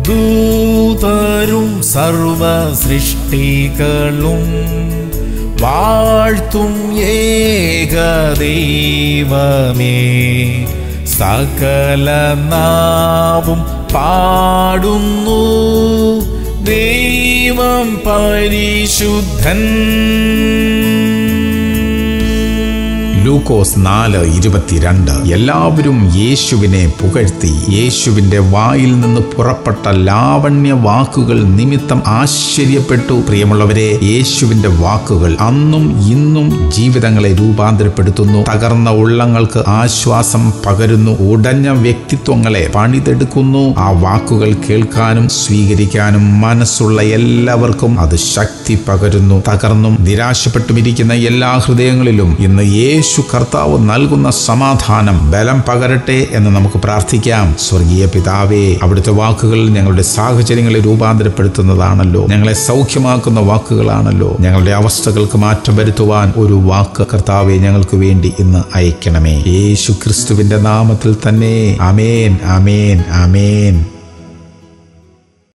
ദൂതരും സർവ സൃഷ്ടികളും വാഴ്ത്തും ഏകദൈവമേ സകല നാവും പാടുന്നു ദൈവം പരിശുദ്ധൻ ലൂക്കോസ് നാല് ഇരുപത്തിരണ്ട് എല്ലാവരും യേശുവിനെ പുകഴ്ത്തി യേശുവിന്റെ വായിൽ നിന്ന് പുറപ്പെട്ട ലാവണ്യ വാക്കുകൾ നിമിത്തം ആശ്ചര്യപ്പെട്ടു പ്രിയമുള്ളവരെ യേശുവിന്റെ വാക്കുകൾ അന്നും ഇന്നും ജീവിതങ്ങളെ രൂപാന്തരപ്പെടുത്തുന്നു തകർന്ന ഉള്ളങ്ങൾക്ക് ആശ്വാസം പകരുന്നു ഉടഞ്ഞ വ്യക്തിത്വങ്ങളെ പണിതെടുക്കുന്നു ആ വാക്കുകൾ കേൾക്കാനും സ്വീകരിക്കാനും മനസ്സുള്ള എല്ലാവർക്കും അത് ശക്തി പകരുന്നു തകർന്നും നിരാശപ്പെട്ടുമിരിക്കുന്ന എല്ലാ ഹൃദയങ്ങളിലും ഇന്ന് യേശു കർത്താവ് നൽകുന്ന സമാധാനം ബലം പകരട്ടെ എന്ന് നമുക്ക് പ്രാർത്ഥിക്കാം സ്വർഗീയ പിതാവേ അവിടുത്തെ വാക്കുകൾ ഞങ്ങളുടെ സാഹചര്യങ്ങളെ രൂപാന്തരപ്പെടുത്തുന്നതാണല്ലോ ഞങ്ങളെ സൗഖ്യമാക്കുന്ന വാക്കുകളാണല്ലോ ഞങ്ങളുടെ അവസ്ഥകൾക്ക് മാറ്റം വരുത്തുവാൻ ഒരു വാക്ക് കർത്താവെ ഞങ്ങൾക്ക് വേണ്ടി ഇന്ന് അയക്കണമേ യേശു ക്രിസ്തുവിന്റെ നാമത്തിൽ തന്നെ അമേൻ അമേൻ അമേൻ